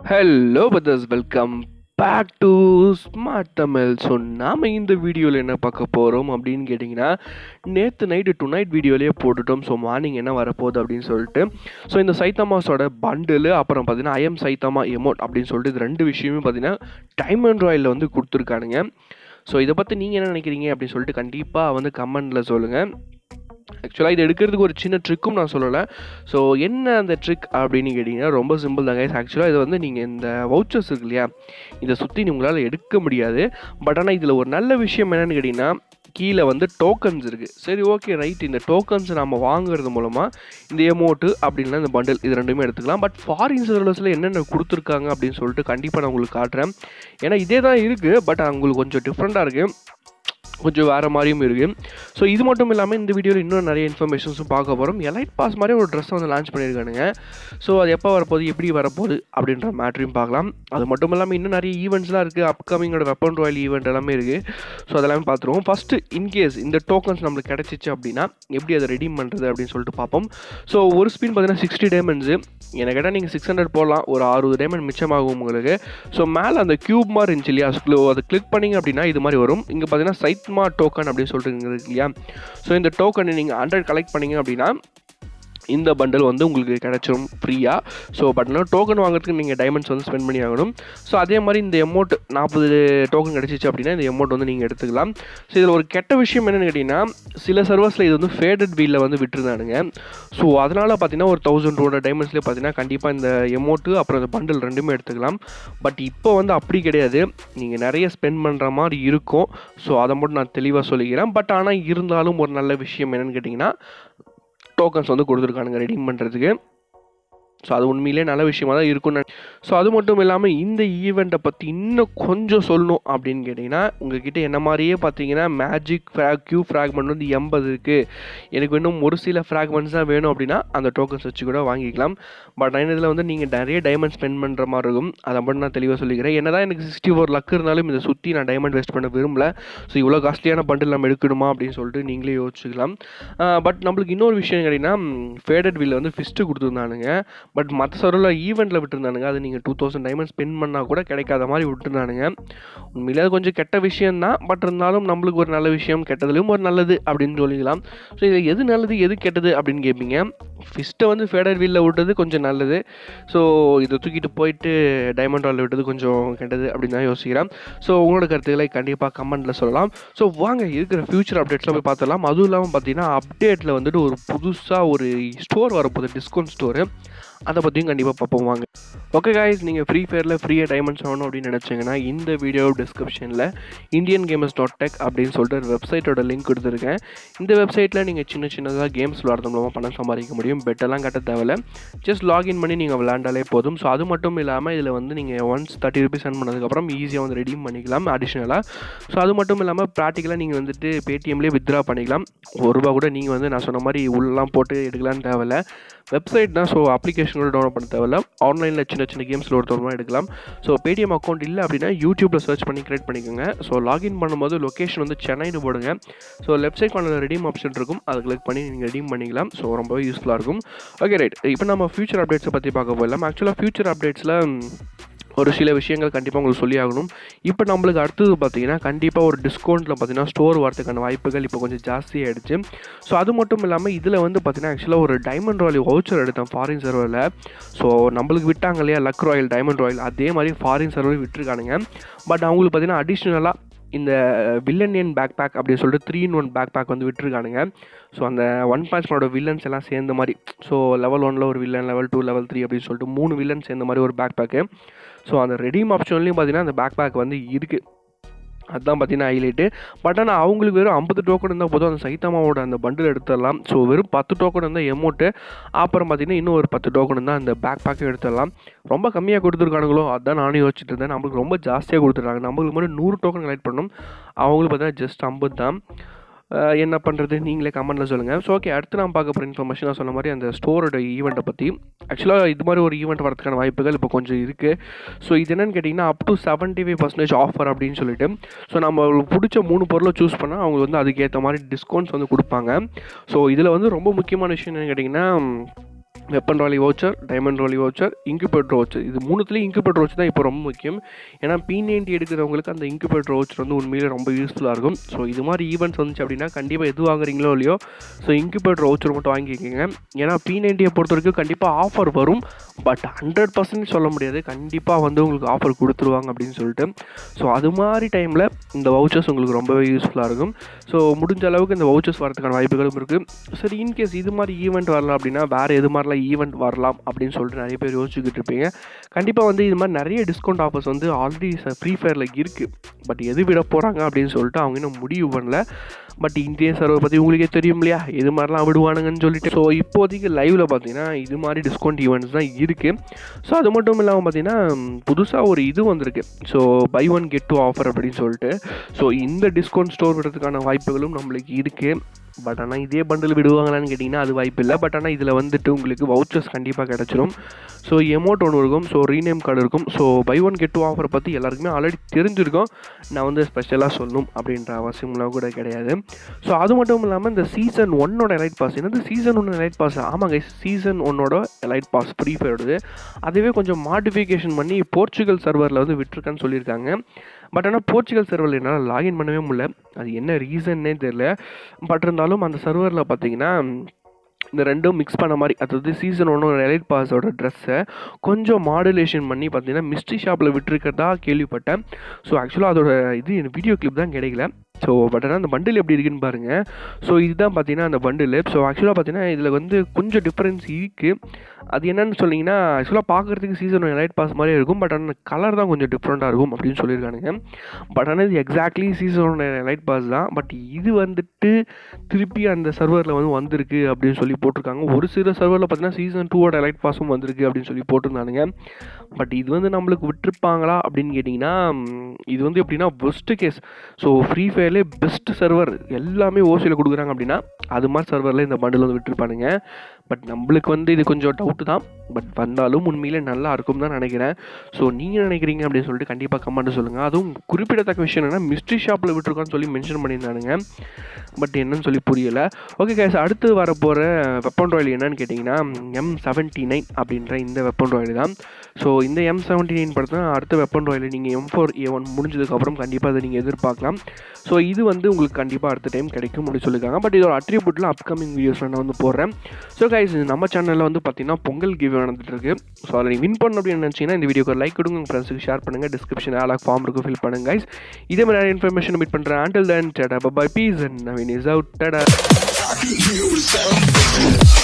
hello brothers welcome back to smart Tamil so நாம் இந்த வீடியோவில் என்ன பார்க்க போகிறோம் அப்படின்னு கேட்டிங்கன்னா நேற்று நைட்டு டு நைட் வீடியோலேயே போட்டுட்டோம் ஸோ மார்னிங் என்ன வரப்போகுது அப்படின்னு சொல்லிட்டு ஸோ இந்த சைத்தாமாஸோட பண்டில் அப்புறம் பார்த்தீங்கன்னா ஐஎம் சைத்தாமா எமோட் அப்படின்னு சொல்லிட்டு இது ரெண்டு விஷயமே பார்த்தீங்கன்னா டைமண்ட் ராயலில் வந்து கொடுத்துருக்கானுங்க ஸோ இதை பற்றி நீங்கள் என்ன நினைக்கிறீங்க அப்படின்னு சொல்லிட்டு கண்டிப்பாக வந்து கமெண்டில் சொல்லுங்கள் ஆக்சுவலாக இது எடுக்கிறதுக்கு ஒரு சின்ன ட்ரிக்கும் நான் சொல்லலை ஸோ என்ன அந்த ட்ரிக் அப்படின்னு கேட்டிங்கன்னா ரொம்ப சிம்பிள் தான் கைஸ் ஆக்சுவலாக இது வந்து நீங்கள் இந்த வவுச்சர்ஸ் இருக்கு இல்லையா இதை சுற்றி உங்களால் எடுக்க முடியாது பட் ஆனால் இதில் ஒரு நல்ல விஷயம் என்னென்னு கேட்டிங்கன்னா கீழே வந்து டோக்கன்ஸ் இருக்குது சரி ஓகே ரைட் இந்த டோக்கன்ஸ் நம்ம வாங்குறது மூலமாக இந்த எமௌண்ட்டு அப்படின்னா இந்த பண்டில் இது ரெண்டுமே எடுத்துக்கலாம் பட் ஃபாரின் சர்வீஸில் என்னென்ன கொடுத்துருக்காங்க அப்படின்னு சொல்லிட்டு கண்டிப்பாக நான் உங்களுக்கு காட்டுறேன் ஏன்னா இதே தான் இருக்குது பட் உங்களுக்கு கொஞ்சம் டிஃப்ரெண்ட்டாக இருக்குது கொஞ்சம் வேறு மாதிரியும் இருக்குது ஸோ இது மட்டும் இல்லாமல் இந்த வீடியோவில் இன்னும் நிறைய இன்ஃபர்மேஷன்ஸும் பார்க்க போகிறோம் எலைட் பாஸ் மாதிரி ஒரு ட்ரெஸ் வந்து லான்ச் பண்ணியிருக்கானுங்க ஸோ அது எப்போ வரப்போகுது எப்படி வரப்போகுது அப்படின்ற மேட்ரையும் பார்க்கலாம் அது மட்டும் இல்லாமல் இன்னும் நிறைய ஈவெண்ட்ஸ்லாம் இருக்குது அப்கமிங்கோட வெப்பன் ராயல் ஈவெண்ட் எல்லாமே இருக்குது ஸோ அதெல்லாமே பார்த்துருவோம் ஃபஸ்ட்டு இன்கேஸ் இந்த டோக்கன்ஸ் நம்மளுக்கு கிடச்சிச்சு அப்படின்னா எப்படி அதை ரெடீம் பண்ணுறது அப்படின்னு சொல்லிட்டு பார்ப்போம் ஸோ ஒரு ஸ்பின் பார்த்தீங்கன்னா சிக்ஸ்டி டைமண்ட்ஸு எனக்கு கேட்டால் நீங்கள் சிக்ஸ் ஹண்ட்ரட் போடலாம் ஒரு அறுபது டைமண்ட் மிச்சமாகும் உங்களுக்கு ஸோ மேலே அந்த க்யூப் மாதிரி இருந்துச்சு இல்லையா அதை கிளிக் பண்ணிங்க அப்படின்னா இது மாதிரி வரும் இங்கே பார்த்தீங்கன்னா சைட்மா டோக்கன் அப்படின்னு சொல்லிட்டு இங்கே இருக்கு இல்லையா ஸோ இந்த டோக்கனை நீங்கள் ஹண்ட்ரட் கலெக்ட் பண்ணிங்க அப்படின்னா இந்த பண்டல் வந்து உங்களுக்கு கிடச்சிரும் ஃப்ரீயாக ஸோ பட் டோக்கன் வாங்குறதுக்கு நீங்கள் டைமண்ட்ஸ் வந்து ஸ்பெண்ட் பண்ணி ஆகணும் ஸோ அதே மாதிரி இந்த எமௌண்ட் நாற்பது டோக்கன் கிடச்சிச்சு அப்படின்னா இந்த எமௌண்ட் வந்து நீங்கள் எடுத்துக்கலாம் ஸோ இதில் ஒரு கெட்ட விஷயம் என்னென்னு கேட்டிங்கன்னா சில சர்வர்ஸில் இது வந்து ஃபேடட் வீலில் வந்து விட்டுருந்தானுங்க ஸோ அதனால் பார்த்தீங்கன்னா ஒரு தௌசண்ட் டூ ஹண்ட்ரட் டைமண்ட்ஸ்லேயே பார்த்தீங்கன்னா கண்டிப்பாக இந்த எமௌண்ட்டு அப்புறம் இந்த பண்டில் ரெண்டுமே எடுத்துக்கலாம் பட் இப்போ வந்து அப்படி கிடையாது நீங்கள் நிறைய ஸ்பெண்ட் பண்ணுற மாதிரி இருக்கும் ஸோ அதை மட்டும் நான் தெளிவாக சொல்லிக்கிறேன் பட் ஆனால் இருந்தாலும் ஒரு நல்ல விஷயம் என்னென்னு கேட்டிங்கன்னா டோக்கன்ஸ் வந்து கொடுத்துருக்கானுங்க ரெடீம் பண்ணுறதுக்கு ஸோ அது உண்மையிலே நல்ல விஷயமா தான் இருக்கும்னு ஸோ அது மட்டும் இல்லாமல் இந்த ஈவெண்ட்டை பற்றி இன்னும் கொஞ்சம் சொல்லணும் அப்படின்னு கேட்டிங்கன்னா உங்ககிட்ட என்ன மாதிரியே பார்த்தீங்கன்னா மேஜிக் ஃப்ராக் கியூ ஃப்ராக்மெண்ட் வந்து எண்பது இருக்குது எனக்கு இன்னும் ஒரு சில ஃப்ராக்மெண்ட்ஸ் தான் வேணும் அப்படின்னா அந்த டோக்கன்ஸ் வச்சு கூட வாங்கிக்கலாம் பட் நான் இதில் வந்து நீங்கள் நிறைய டைமண்ட் ஸ்பெண்ட் பண்ணுற மாதிரி இருக்கும் அதை மட்டும் நான் தெளிவாக சொல்லிக்கிறேன் என்ன தான் எனக்கு சிக்ஸ்டி ஃபோர் லக் இருந்தாலும் இதை சுற்றி நான் டைமண்ட் வேஸ்ட் பண்ண விரும்பல ஸோ இவ்வளோ காஸ்ட்லியான பண்டில் நம்ம எடுக்கணுமா அப்படின்னு சொல்லிட்டு நீங்களே யோசிச்சுக்கலாம் பட் நம்மளுக்கு இன்னொரு விஷயம் கேட்டிங்கன்னா ஃபேடட் வீலில் வந்து ஃபிஸ்ட்டு கொடுத்துருந்தானுங்க பட் மற்ற சர்வரில் ஈவெண்ட்டில் விட்டுருந்தானுங்க அது நீங்கள் டூ தௌசண்ட் டைமண்ட் ஸ்பெண்ட் பண்ணால் கூட கிடைக்காத மாதிரி விட்டுருந்தானுங்க உண்மையிலே அது கொஞ்சம் கெட்ட விஷயம் தான் பட் இருந்தாலும் நம்மளுக்கு ஒரு நல்ல விஷயம் கெட்டதுலேயும் ஒரு நல்லது அப்படின்னு சொல்லிக்கலாம் ஸோ இதில் எது நல்லது எது கெட்டது அப்படின்னு கேட்பீங்க ஃபிஸ்ட்டை வந்து ஃபேடர் வீலில் விட்டது கொஞ்சம் நல்லது ஸோ இதை தூக்கிட்டு போயிட்டு டைமண்ட் ராலில் விட்டது கொஞ்சம் கெட்டது அப்படின்னு தான் யோசிக்கிறேன் ஸோ உங்களோட கருத்துக்களை கண்டிப்பாக கமெண்ட்டில் சொல்லலாம் ஸோ வாங்க இருக்கிற ஃபியூச்சர் அப்டேட்ஸ்லாம் போய் பார்த்துடலாம் அதுவும் இல்லாமல் பார்த்தீங்கன்னா அப்டேட்டில் வந்துட்டு ஒரு புதுசாக ஒரு ஸ்டோர் வரப்போகுது டிஸ்கவுண்ட் ஸ்டோரு அதை பற்றியும் கண்டிப்பாக பார்ப்போம் வாங்க ஓகே காய்ஸ் நீங்கள் ஃப்ரீ ஃபயரில் ஃப்ரீயாக டைமண்ட்ஸ் ஆகணும் அப்படின்னு நினச்சிங்கன்னா இந்த வீடியோ டிஸ்கிரிப்ஷனில் இந்தியன் கேமர்ஸ் டாட் டெக் அப்படின்னு சொல்லிட்டு ஒரு வெப்சைட்டோட லிங்க் கொடுத்துருக்கேன் இந்த வெப்சைட்டில் நீங்கள் சின்ன சின்னதாக கேம்ஸ் விளாட்றது மூலமாக பணம் சம்பாதிக்க முடியும் பெட்டெல்லாம் கட்ட தேவையில்ல ஜஸ்ட் லாகின் பண்ணி நீங்கள் விளாண்டாலே போதும் ஸோ அது மட்டும் இல்லாமல் இதில் வந்து நீங்கள் ஒன்ஸ் தேர்ட்டி ருபீஸ் சென்ட் பண்ணதுக்கப்புறம் ஈஸியாக வந்து ரெடீம் பண்ணிக்கலாம் அடிஷ்னலாக ஸோ அது மட்டும் இல்லாமல் ப்ராக்டிக்கலாக நீங்கள் வந்துட்டு பேடிஎம்லேயே வித்ட்ரா பண்ணிக்கலாம் ஒரு ரூபா கூட நீங்கள் வந்து நான் சொன்ன மாதிரி உள்ளலாம் போட்டு எடுக்கலான்னு தேவையில்ல வெப்சைட் தான் ஸோ அப்ளிகேஷன் கூட டவுன்லோட் பண்ண தேவையில்ல ஆன்லைனில் சின்ன சின்ன கேம்ஸில் ஒருத்தவங்க எடுக்கலாம் ஸோ பேடிஎம் அக்கௌண்ட் இல்லை அப்படின்னா யூடியூப்பில் சர்ச் பண்ணி கிரியேட் பண்ணிக்கோங்க ஸோ லாகின் பண்ணும்போது லொக்கேஷன் வந்து சென்னைன்னு போடுங்க ஸோ லெஃப்ட் சைட் பண்ண ரெடீம் ஆப்ஷன் இருக்கும் அதை கிளிக் பண்ணி நீங்கள் ரெடீம் பண்ணிக்கலாம் ஸோ ரொம்பவே யூஸ்ஃபுல்லாக இருக்கும் ஓகே ரைட் இப்போ நம்ம ஃபியூச்சர் அப்டேட்ஸை பற்றி பார்க்க போகலாம் ஆக்சுவலாக ஃபியூச்சர் அப்டேட்ஸில் ஒரு சில விஷயங்கள் கண்டிப்பாக உங்களுக்கு சொல்லி ஆகணும் இப்போ நம்மளுக்கு அடுத்தது பார்த்தீங்கன்னா கண்டிப்பாக ஒரு டிஸ்கவுண்ட்டில் பார்த்தீங்கன்னா ஸ்டோர் வரதுக்கான வாய்ப்புகள் இப்போ கொஞ்சம் ஜாஸ்தியாகிடுச்சு ஸோ அது மட்டும் இல்லாமல் இதில் வந்து பார்த்தீங்கன்னா ஆக்சுவலாக ஒரு டைமண்ட் ராயல் வவுச்சர் எடுத்தேன் ஃபாரின் சர்வரில் ஸோ நம்மளுக்கு விட்டாங்க இல்லையா லக் ராயல் டைமண்ட் ராயல் அதே மாதிரி ஃபாரின் சர்வர் விட்டுருக்கானுங்க பட் அவங்களுக்கு பார்த்தீங்கன்னா அடிஷ்னலாக இந்த வில்லனியன் பேக் பேக் அப்படின்னு சொல்லிட்டு three in one pack pack வந்து விட்டுருக்கானுங்க ஸோ அந்த ஒன் பாயிண்ட்ஸ்னோட வில்லன்ஸ் எல்லாம் சேர்ந்த மாதிரி ஸோ லெவல் ஒனில் ஒரு villain level two level three அப்படின்னு சொல்லிட்டு மூணு வில்லன் சேர்ந்த மாதிரி ஒரு பேக் பேக்கு ஸோ அந்த ரெடீம் ஆப்ஷன்லேயும் பார்த்தீங்கன்னா அந்த பேக் பேக் வந்து இருக்குது அதுதான் பார்த்தீங்கன்னா ஹைலைட்டு பட் ஆனால் அவங்களுக்கு வெறும் ஐம்பது டோக்கன் இருந்தால் போதும் அந்த சைத்தாமாவோட அந்த பண்டில் எடுத்துடலாம் ஸோ வெறும் பத்து டோக்கன் இருந்தால் எமௌண்ட்டு அப்புறம் பார்த்தீங்கன்னா இன்னும் ஒரு பத்து டோக்கன் இருந்தால் அந்த பேக் பேக்கும் எடுத்துடலாம் ரொம்ப கம்மியாக கொடுத்துருக்கானுங்களோ அதான் நானும் யோசிச்சுட்டு இருந்தேன் நம்மளுக்கு ரொம்ப ஜாஸ்தியாக கொடுத்துருக்காங்க நம்மளுக்கு மட்டும் நூறு டோக்கன் கலெக்ட் பண்ணணும் அவங்களுக்கு பார்த்தீங்கன்னா ஜஸ்ட் ஐம்பது தான் என்ன பண்ணுறது நீங்களே கமெண்ட்டில் சொல்லுங்கள் ஸோ ஓகே அடுத்து நான் பார்க்க போகிற இன்ஃபர்மேஷன் நான் சொன்ன மாதிரி அந்த ஸ்டோரோட ஈவெண்ட்டை பற்றி ஆக்சுவலாக இது மாதிரி ஒரு ஈவெண்ட் வரதுக்கான வாய்ப்புகள் இப்போ கொஞ்சம் இருக்குது ஸோ இது என்னென்னு கேட்டிங்கன்னா up to seventy five percentage offer அப்படின்னு சொல்லிட்டு ஸோ நம்ம பிடிச்ச மூணு பொருளை சூஸ் பண்ணால் அவங்க வந்து அதுக்கேற்ற மாதிரி டிஸ்கவுண்ட்ஸ் வந்து கொடுப்பாங்க ஸோ இதில் வந்து ரொம்ப முக்கியமான விஷயம் என்னென்னு கேட்டிங்கன்னா weapon royale voucher diamond royale voucher incubator voucher இது மூணுத்துலேயும் இன்குபேட்டர் வவுச்சர் தான் இப்போ ரொம்ப முக்கியம் ஏன்னா பி நைன்டி எடுக்கிறவங்களுக்கு அந்த இன்குபேட்டர் வவுச்சர் வந்து உண்மையிலே ரொம்ப யூஸ்ஃபுல்லாக இருக்கும் ஸோ இது மாதிரி ஈவெண்ட்ஸ் வந்துச்சு அப்படின்னா கண்டிப்பாக எது வாங்குறீங்களோ இல்லையோ ஸோ இன்குபேட்டர் வவுச்சர் மட்டும் வாங்கிக்கோங்க ஏன்னா பி நைன்டியை பொறுத்த வரைக்கும் கண்டிப்பாக ஆஃபர் வரும் பட் ஹண்ட்ரட் பர்சன்ட் சொல்ல முடியாது கண்டிப்பாக வந்து உங்களுக்கு ஆஃபர் கொடுத்துருவாங்க அப்படின்னு சொல்லிட்டு ஸோ அது மாதிரி டைமில் இந்த வவுச்சர்ஸ் உங்களுக்கு ரொம்பவே யூஸ்ஃபுல்லாக இருக்கும் ஸோ முடிஞ்ச அளவுக்கு இந்த வவுச்சர்ஸ் வரதுக்கான வாய்ப்புகளும் இருக்குது சரி இன்கேஸ் இது மாதிரி ஈவெண்ட் வரலாம் அப்படின்னா வேறு எது மாதிரிலாம் ஈவெண்ட் வரலாம் அப்படின்னு சொல்லிட்டு நிறைய பேர் யோசிச்சுக்கிட்டு இருப்பீங்க கண்டிப்பாக வந்து இது மாதிரி நிறைய டிஸ்கவுண்ட் ஆஃபர்ஸ் வந்து ஆல்ரெடி ஃப்ரீ ஃபயரில் இருக்குது பட் எது விட போகிறாங்க அப்படின்னு சொல்லிட்டு அவங்க இன்னும் முடிவு பண்ணல பட் இந்தியன் சர்வர் பற்றி உங்களுக்கே தெரியும் இல்லையா இது மாதிரிலாம் விடுவானுங்கன்னு சொல்லிட்டு ஸோ இப்போதைக்கு லைவில் பார்த்தீங்கன்னா இது மாதிரி டிஸ்கவுண்ட் ஈவெண்ட்ஸ் தான் இருக்குது ஸோ அது மட்டும் இல்லாமல் பார்த்தீங்கன்னா புதுசாக ஒரு இது வந்திருக்கு so buy one get two offer அப்படின்னு சொல்லிட்டு ஸோ இந்த டிஸ்கவுண்ட் ஸ்டோர் விடுறதுக்கான வாய்ப்புகளும் நம்மளுக்கு இருக்குது பட் ஆனால் இதே பண்டில் விடுவாங்களான்னு கேட்டிங்கன்னா அது வாய்ப்பு இல்லை பட் ஆனால் இதில் வந்துட்டு உங்களுக்கு வவுச்சர்ஸ் கண்டிப்பாக கிடச்சிரும் ஸோ எமௌண்ட் ஒன்று இருக்கும் ஸோ ரீநேம் கார்டு இருக்கும் so buy one get two ஆஃபரை பற்றி எல்லாருக்குமே ஆல்ரெடி தெரிஞ்சிருக்கும் நான் வந்து ஸ்பெஷலாக சொல்லணும் அப்படின்ற அவசியம்லாம் கூட கிடையாது ஸோ அது மட்டும் இல்லாமல் இந்த சீசன் ஒன்னோட எலைட் பாஸ் என்னது சீசன் ஒன்று எலைட் பாஸ் ஆமாங்க சீசன் ஒன்னோட எலைட் பாஸ் ஃப்ரீ ஃபயரோடது அதுவே கொஞ்சம் மாடிஃபிகேஷன் பண்ணி போர்ச்சுகல் சர்வரில் வந்து விட்டுருக்கான்னு சொல்லியிருக்காங்க பட் ஆனால் போர்ச்சுகல் சர்வரில் என்னால் லாகின் பண்ணவே முடியல அது என்ன ரீசன்னே தெரில பட் இருந்தாலும் அந்த சர்வரில் பார்த்தீங்கன்னா இந்த ரெண்டும் மிக்ஸ் பண்ண மாதிரி அதாவது சீசன் ஒன்று எலைட் பாஸோட ட்ரெஸ்ஸை கொஞ்சம் மாடுலேஷன் பண்ணி பார்த்தீங்கன்னா மிஸ்ட்ரி ஷாப்பில் விட்டுருக்கிறதா கேள்விப்பட்டேன் ஸோ ஆக்சுவலாக அதோட இது எனக்கு வீடியோ கிளிப் தான் கிடைக்கல ஸோ பட் ஆனால் அந்த பண்டில் எப்படி இருக்குன்னு பாருங்கள் ஸோ இதுதான் பார்த்தீங்கன்னா அந்த பண்டில் ஸோ ஆக்சுவலாக பார்த்தீங்கன்னா இதில் வந்து கொஞ்சம் டிஃப்ரென்ஸ் இருக்குது அது என்னன்னு சொன்னீங்கன்னா ஆக்சுவலாக பார்க்குறதுக்கு சீசன் லைட் பாஸ் மாதிரியே இருக்கும் பட் ஆனால் கலர் தான் கொஞ்சம் டிஃப்ரெண்ட்டாக இருக்கும் அப்படின்னு சொல்லியிருக்கானுங்க பட் ஆனால் இது எக்ஸாக்ட்லி சீசன் லைட் பாஸ் தான் பட் இது வந்துட்டு திருப்பி அந்த சர்வரில் வந்து வந்திருக்கு அப்படின்னு சொல்லி போட்டிருக்காங்க ஒரு சில சர்வரில் பார்த்தீங்கன்னா சீசன் டூவோட லைட் பாஸும் வந்திருக்கு அப்படின்னு சொல்லி போட்டிருந்தானுங்க பட் இது வந்து நம்மளுக்கு விட்டுருப்பாங்களா அப்படின்னு கேட்டிங்கன்னா இது வந்து எப்படின்னா பெஸ்ட்டு கேஸ் ஸோ ஃப்ரீ ஃபயர்லேயே பெஸ்ட் சர்வர் எல்லாமே ஓசியில் கொடுக்குறாங்க அப்படின்னா அது மாதிரி சர்வரில் இந்த பண்டில் வந்து விட்டுருப்பானுங்க பட் நம்மளுக்கு வந்து இது கொஞ்சம் டவுட்டு தான் பட் வந்தாலும் உண்மையிலே நல்லா இருக்கும் தான் நினைக்கிறேன் ஸோ நீங்கள் நினைக்கிறீங்க அப்படின்னு சொல்லிட்டு கண்டிப்பாக கமெண்ட் சொல்லுங்கள் அதுவும் குறிப்பிடத்தக்க விஷயம் என்னென்னா மிஸ்ட்ரி ஷாப்பில் விட்டுருக்கான்னு சொல்லி மென்ஷன் பண்ணியிருந்தானுங்க பட் என்னன்னு சொல்லி புரியலை ஓகே கேஸ் அடுத்து வரப்போகிற வெப்பன் ராயல் என்னன்னு கேட்டிங்கன்னா எம் செவன்ட்டி நைன் அப்படின்ற இந்த வெப்பன் ராயல் தான் ஸோ இந்த எம் செவன்ட்டி நைன் படத்தை அடுத்த வெப்பன் ராயல் நீங்கள் எம் ஃபோர் ஏ ஒன் முடிஞ்சதுக்கப்புறம் கண்டிப்பாக அதை நீங்கள் எதிர்பார்க்கலாம் ஸோ இது வந்து உங்களுக்கு கண்டிப்பாக அடுத்த டைம் கிடைக்கும் அப்படின்னு சொல்லியிருக்காங்க பட் இதோட அட்ரிபியூட்டில் அப்கமிங் வீடியோஸில் நான் வந்து போடுறேன் ஸோ கைஸ் நம்ம சேனலில் வந்து பார்த்தீங்கன்னா பொங்கல் கிவ் நடந்துட்டு இருக்கு ஸோ அதில் நீங்கள் வின் பண்ணணும் அப்படின்னு நினச்சிங்கன்னா இந்த வீடியோக்கு லைக் கொடுங்க உங்கள் ஃப்ரெண்ட்ஸுக்கு ஷேர் பண்ணுங்கள் டிஸ்கிரிப்ஷன் ஆலாக் ஃபார்ம் இருக்கும் ஃபில் பண்ணுங்க கைஸ் இதே மாதிரி நிறைய இன்ஃபர்மேஷன் மீட் பண்ணுறேன் until then tata bye peace and Naveen is out டடா